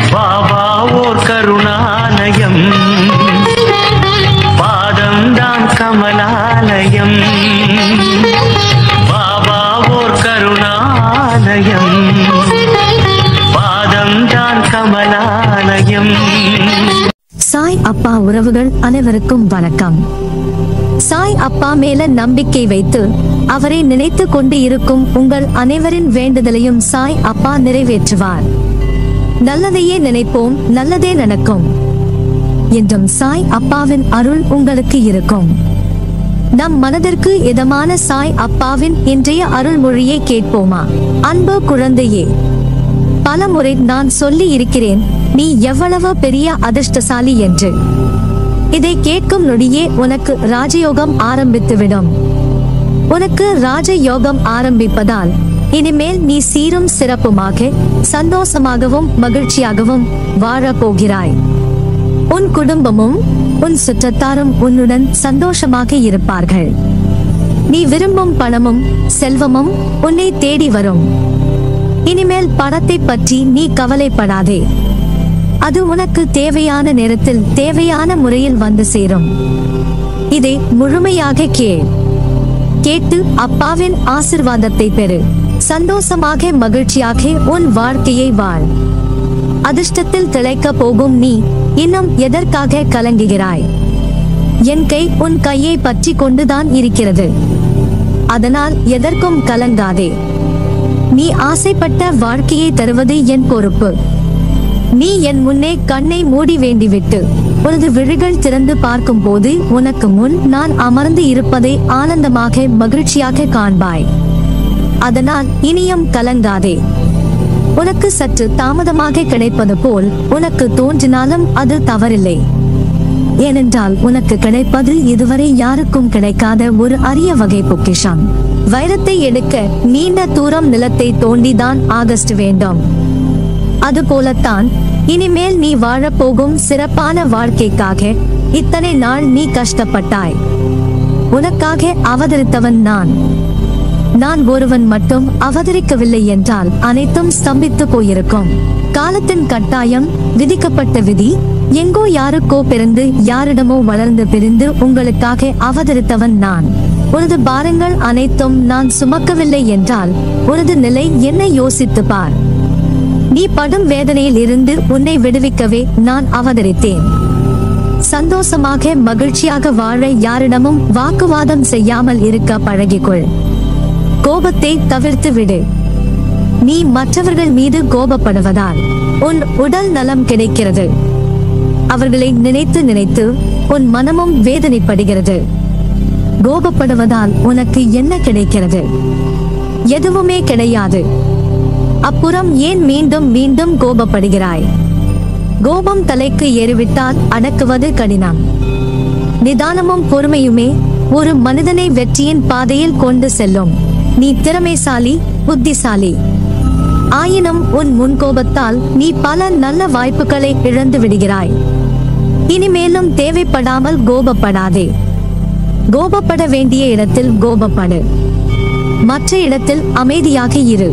பாபா ஓர் கருணாலயம் பாதம்தான் கமலாலயம் பாபா ஓர் கருணாலயம் பாதம்தான் கமலாலயம் சாய் அப்பா உறவுகள் அனைவருக்கும் வணக்கம் சாய் அப்பா மேல நம்பிக்கை வைத்து அவரை நினைத்து கொண்டு இருக்கும் உங்கள் அனைவரின் வேண்டுதலையும் சாய் அப்பா நிறைவேற்றுவார் நல்லதையே நினைப்போம் நல்லதே நடக்கும் என்றும் சாய் அப்பாவின் அருள் உங்களுக்கு இருக்கும் நம் மனதிற்கு இதமான சாய் அப்பாவின் இன்றைய அருள்மொழியை கேட்போமா அன்பு குழந்தையே பலமுறை நான் சொல்லி இருக்கிறேன் நீ எவ்வளவு பெரிய அதிர்ஷ்டசாலி என்று இதை கேட்கும் நொடியே உனக்கு ராஜயோகம் ஆரம்பித்துவிடும் உனக்கு ராஜயோகம் ஆரம்பிப்பதால் இனிமேல் நீ சீரும் சிறப்புமாக சந்தோஷமாகவும் மகிழ்ச்சியாகவும் வாழப் போகிறாய் உன் குடும்பமும் உன் சுற்றத்தாரும் உன்னுடன் சந்தோஷமாக இருப்பார்கள் நீ விரும்பும் பணமும் செல்வமும் உன்னை தேடி வரும் இனிமேல் பணத்தை பற்றி நீ கவலைப்படாதே அது உனக்கு தேவையான நேரத்தில் தேவையான முறையில் வந்து சேரும் இதை முழுமையாக கேள் கேட்டு அப்பாவின் ஆசிர்வாதத்தை பெறு சந்தோஷமாக மகிழ்ச்சியாக உன் வாழ்க்கையை வாழ் அதிர்ஷ்டத்தில் திளைக்க போகும் நீ இன்னும் எதற்காக கலங்குகிறாய் என் கை உன் கையை பற்றி கொண்டுதான் இருக்கிறது அதனால் எதற்கும் கலங்காதே நீ ஆசைப்பட்ட வாழ்க்கையை தருவது என் பொறுப்பு நீ என் முன்னே கண்ணை மூடி வேண்டிவிட்டு உனது விழிகள் திறந்து பார்க்கும் போது உனக்கு முன் நான் அமர்ந்து இருப்பதை ஆனந்தமாக மகிழ்ச்சியாக காண்பாய் அதனால் இனியும் கலங்காதே உனக்கு சற்று தாமதமாக கிடைப்பது போல் உனக்கு தோன்றினாலும் அது தவறில்லை ஏனென்றால் உனக்கு கிடைப்பது இதுவரை யாருக்கும் கிடைக்காத ஒரு அரிய வகை பொக்கிஷம் வைரத்தை எடுக்க நீண்ட தூரம் நிலத்தை தோண்டிதான் ஆகஸ்ட் வேண்டும் அதுபோலத்தான் இனிமேல் நீ வாழப்போகும் சிறப்பான வாழ்க்கைக்காக இத்தனை நாள் நீ கஷ்டப்பட்டாய் உனக்காக அவதரித்தவன் நான் நான் ஒருவன் மட்டும் அவதரிக்கவில்லை என்றால் அனைத்தும் ஸ்தம்பித்து போயிருக்கும் காலத்தின் கட்டாயம் விதிக்கப்பட்ட விதி எங்கோ யாருக்கோ பிறந்து யாரிடமோ வளர்ந்து பிரிந்து உங்களுக்காக அவதரித்தவன் நான் உனது பாரங்கள் அனைத்தும் நான் சுமக்கவில்லை என்றால் உனது நிலை என்ன யோசித்து பார் நீ படும் வேதனையில் இருந்து உன்னை விடுவிக்கவே நான் அவதரித்தேன் சந்தோஷமாக மகிழ்ச்சியாக வாழ யாரிடமும் வாக்குவாதம் செய்யாமல் இருக்க பழகிக்கொள் கோபத்தை தவிர்த்து விடு நீ மற்றவர்கள் மீது கோபப்படுவதால் உன் உடல் நலம் கிடைக்கிறது அவர்களை நினைத்து நினைத்து உன் மனமும் வேதனைப்படுகிறது கோபப்படுவதால் உனக்கு என்ன கிடைக்கிறது எதுவுமே கிடையாது அப்புறம் ஏன் மீண்டும் மீண்டும் கோபப்படுகிறாய் கோபம் தலைக்கு ஏறிவிட்டால் அடக்குவது கடினம் நிதானமும் பொறுமையுமே ஒரு மனிதனை வெற்றியின் பாதையில் கொண்டு செல்லும் நீ திறமைசாலி புத்திசாலி ஆயினும் உன் முன்கோபத்தால் நீ பல நல்ல வாய்ப்புகளை இழந்து விடுகிறாய் இனிமேலும் தேவைப்படாமல் கோபப்படாதே கோபப்பட வேண்டிய இடத்தில் கோபப்படு மற்ற இடத்தில் அமைதியாக இரு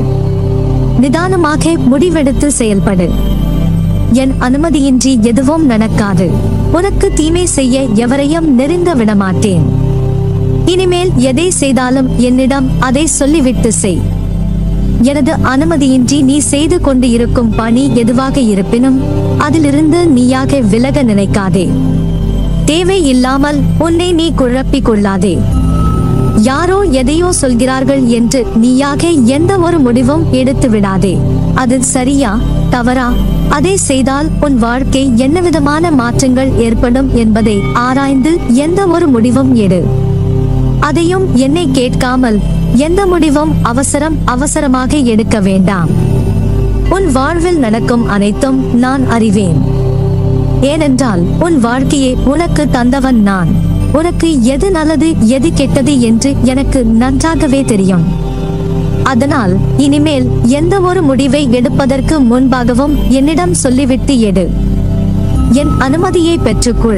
நிதானமாக முடிவெடுத்து செயல்படு என் அனுமதியின்றி எதுவும் நடக்காது உனக்கு தீமை செய்ய எவரையும் நெருங்க விடமாட்டேன் இனிமேல் எதை செய்தாலும் என்னிடம் அதை சொல்லிவிட்டு செய் எனது அனுமதியின்றி நீ செய்து கொண்டு இருக்கும் பணி எதுவாக இருப்பினும் அதிலிருந்து நீயாக விலக நினைக்காதே தேவை இல்லாமல் உன்னை நீ குழப்பிக் கொள்ளாதே யாரோ எதையோ சொல்கிறார்கள் என்று நீயாக எந்த ஒரு முடிவும் எடுத்து விடாதே அது சரியா தவறா அதை செய்தால் உன் வாழ்க்கை என்ன விதமான மாற்றங்கள் ஏற்படும் என்பதை ஆராய்ந்து எந்த ஒரு முடிவும் எடு அதையும் என்னை கேட்காமல் எந்த முடிவும் அவசரம் அவசரமாக எடுக்க வேண்டாம் உன் வாழ்வில் நடக்கும் அனைத்தும் நான் அறிவேன் ஏனென்றால் உன் வாழ்க்கையை உனக்கு தந்தவன் நான் உனக்கு எது நல்லது எது கெட்டது என்று எனக்கு நன்றாகவே தெரியும் அதனால் இனிமேல் எந்த ஒரு முடிவை எடுப்பதற்கு முன்பாகவும் என்னிடம் சொல்லிவிட்டு எடு என் அனுமதியை பெற்றுக்கொள்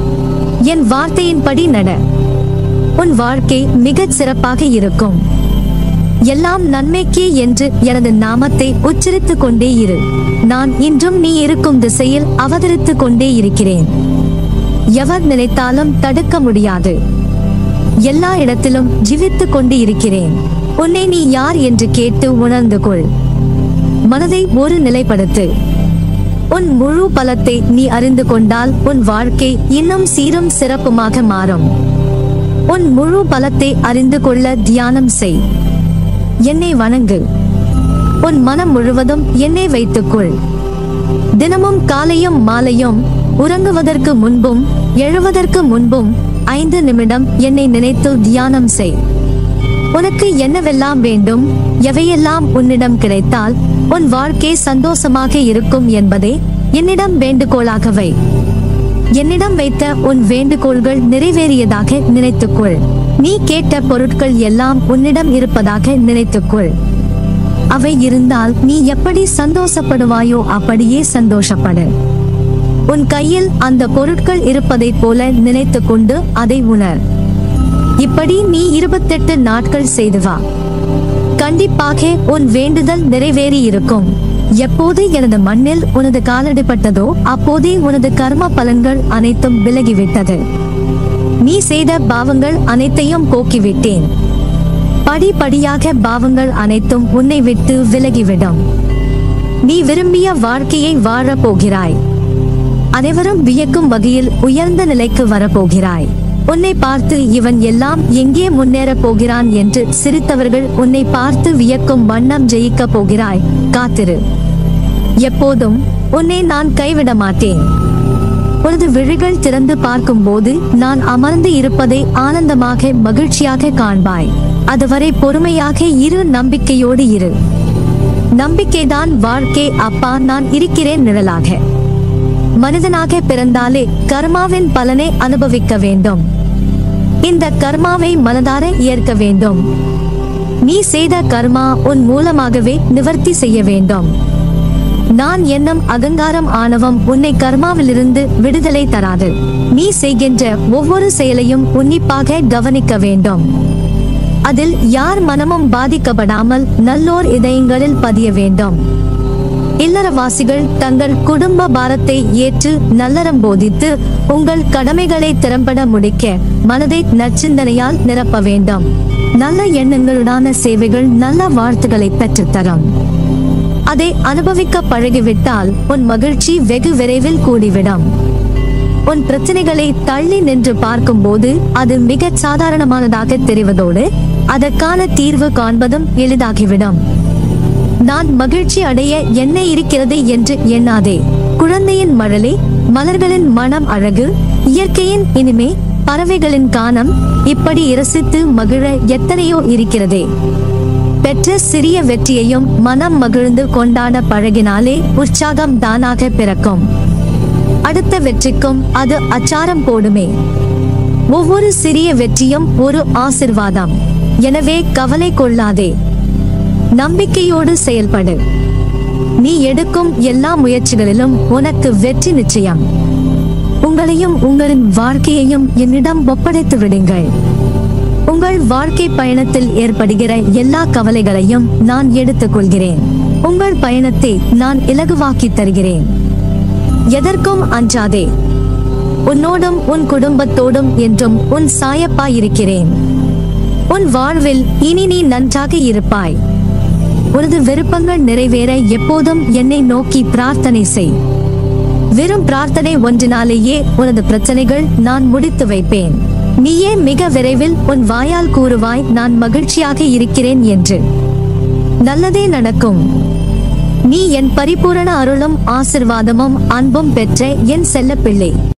என் வார்த்தையின்படி நட உன் வாழ்க்கை மிகச் சிறப்பாக இருக்கும் எல்லாம் நன்மைக்கே என்று எனது நாமத்தை உச்சரித்துக் கொண்டே இரு நான் இன்றும் நீ இருக்கும் திசையில் அவதரித்துக் கொண்டே இருக்கிறேன் எவர் நினைத்தாலும் தடுக்க முடியாது எல்லா இடத்திலும் ஜீவித்துக் கொண்டு இருக்கிறேன் உன்னை நீ யார் என்று கேட்டு உணர்ந்து கொள் மனதை ஒரு நிலைப்படுத்து உன் முழு பலத்தை நீ அறிந்து கொண்டால் உன் வாழ்க்கை இன்னும் சீரும் சிறப்புமாக மாறும் உன் முழு பலத்தை அறிந்து கொள்ள தியானம் செய் என்னை வணங்கு உன் மனம் முழுவதும் என்னை வைத்துக்கொள் தினமும் காலையும் மாலையும் உறங்குவதற்கு முன்பும் எழுவதற்கு முன்பும் ஐந்து நிமிடம் என்னை நினைத்து தியானம் செய் உனக்கு என்னவெல்லாம் வேண்டும் எவையெல்லாம் உன்னிடம் கிடைத்தால் உன் வாழ்க்கை சந்தோஷமாக இருக்கும் என்பதை என்னிடம் வேண்டுகோளாக வை என்னிடம் வைத்த உன் வேண்டுகோள்கள் நிறைவேறியதாக நினைத்துக்கொள் நீ கேட்ட பொருட்கள் எல்லாம் உன்னிடம் இருப்பதாக நினைத்துக்கொள் அவை இருந்தால் நீ எப்படி சந்தோஷப்படுவாயோ அப்படியே சந்தோஷப்படு உன் கையில் அந்த பொருட்கள் இருப்பதைப் போல நினைத்துக் கொண்டு அதை உணர் இப்படி நீ இருபத்தெட்டு நாட்கள் செய்து வா கண்டிப்பாக உன் வேண்டுதல் நிறைவேறி இருக்கும் எப்போது எனது மண்ணில் உனது காலடிப்பட்டதோ அப்போதே உனது கர்ம பலன்கள் அனைத்தும் விலகிவிட்டது நீ செய்த பாவங்கள் அனைத்தையும் போக்கிவிட்டேன் படிப்படியாக பாவங்கள் அனைத்தும் உன்னை விட்டு விலகிவிடும் நீ விரும்பிய வாழ்க்கையை வாழப் போகிறாய் அனைவரும் வியக்கும் வகையில் உயர்ந்த நிலைக்கு வரப்போகிறாய் உன்னை பார்த்து இவன் எல்லாம் எங்கே முன்னேறப் போகிறான் என்று சிரித்தவர்கள் உன்னை பார்த்து வியக்கும் வண்ணம் ஜெயிக்கப் போகிறாய் காத்திரு எப்போதும் உன்னை நான் கைவிட மாட்டேன் உனது விழிகள் திறந்து பார்க்கும்போது நான் அமர்ந்து இருப்பதை ஆனந்தமாக மகிழ்ச்சியாக காண்பாய் அதுவரை பொறுமையாக இரு நம்பிக்கையோடு இரு நம்பிக்கைதான் வாழ்க்கை அப்பா நான் இருக்கிறேன் நிழலாக மனிதனாக பிறந்தாலே கர்மாவின் பலனை அனுபவிக்க வேண்டும் இந்த கர்மாவை மனதார ஏற்க வேண்டும் நீ செய்த கர்மா உன் மூலமாகவே நிவர்த்தி செய்ய வேண்டும் நான் என்னும் அகங்காரம் ஆணவம் உன்னை கர்மாவிலிருந்து விடுதலை தராது நீ செய்கின்ற ஒவ்வொரு செயலையும் உன்னிப்பாக கவனிக்க வேண்டும் அதில் யார் மனமும் பாதிக்கப்படாமல் நல்லோர் இதயங்களில் பதிய வேண்டும் இல்லறவாசிகள் தங்கள் குடும்ப பாரத்தை ஏற்று நல்லறம் போதித்து உங்கள் கடமைகளை திறம்பட முடிக்க மனதை நற்சிந்தனையால் நிரப்ப வேண்டும் நல்ல எண்ணங்களுடான சேவைகள் நல்ல வாழ்த்துக்களை பெற்றுத்தரும் அதை அனுபவிக்க பழகிவிட்டால் உன் மகிழ்ச்சி வெகு விரைவில் கூடிவிடும் உன் பிரச்சனைகளை தள்ளி நின்று பார்க்கும்போது அது மிகச் சாதாரணமானதாக தெரிவதோடு அதற்கான தீர்வு காண்பதும் எளிதாகிவிடும் நான் மகிழ்ச்சி அடைய என்ன இருக்கிறது என்று எண்ணாதே குழந்தையின் மழலை மலர்களின் மனம் அழகு இயற்கையின் இனிமே பறவைகளின் கானம் இப்படி இரசித்து மகிழ எத்தனையோ இருக்கிறதே பெற்ற சிறிய வெற்றியையும் மனம் மகிழ்ந்து கொண்டாட பழகினாலே உற்சாகம் தானாக பிறக்கும் அடுத்த வெற்றிக்கும் அது அச்சாரம் போடுமே ஒவ்வொரு சிறிய வெற்றியும் ஒரு ஆசிர்வாதம் எனவே கவலை கொள்ளாதே நம்பிக்கையோடு செயல்படு நீ எடுக்கும் எல்லா முயற்சிகளிலும் உனக்கு வெற்றி நிச்சயம் உங்களையும் உங்களின் வாழ்க்கையையும் என்னிடம் ஒப்படைத்து விடுங்கள் உங்கள் வாழ்க்கை பயணத்தில் ஏற்படுகிற எல்லா கவலைகளையும் நான் எடுத்துக் கொள்கிறேன் உங்கள் பயணத்தை நான் இலகுவாக்கி தருகிறேன் எதற்கும் அஞ்சாதே உன்னோடும் உன் குடும்பத்தோடும் என்றும் உன் சாயப்பா இருக்கிறேன் உன் வாழ்வில் இனி நீ நன்றாக இருப்பாய் உனது விருப்பங்கள் நிறைவேற எப்போதும் என்னை நோக்கி பிரார்த்தனை செய் வெறும் பிரார்த்தனை ஒன்றினாலேயே உனது பிரச்சனைகள் நான் முடித்து வைப்பேன் நீயே மிக விரைவில் உன் வாயால் கூறுவாய் நான் மகிழ்ச்சியாக இருக்கிறேன் என்று நல்லதே நடக்கும் நீ என் பரிபூரண அருளும் ஆசிர்வாதமும் அன்பும் பெற்ற என் செல்லப்பிள்ளை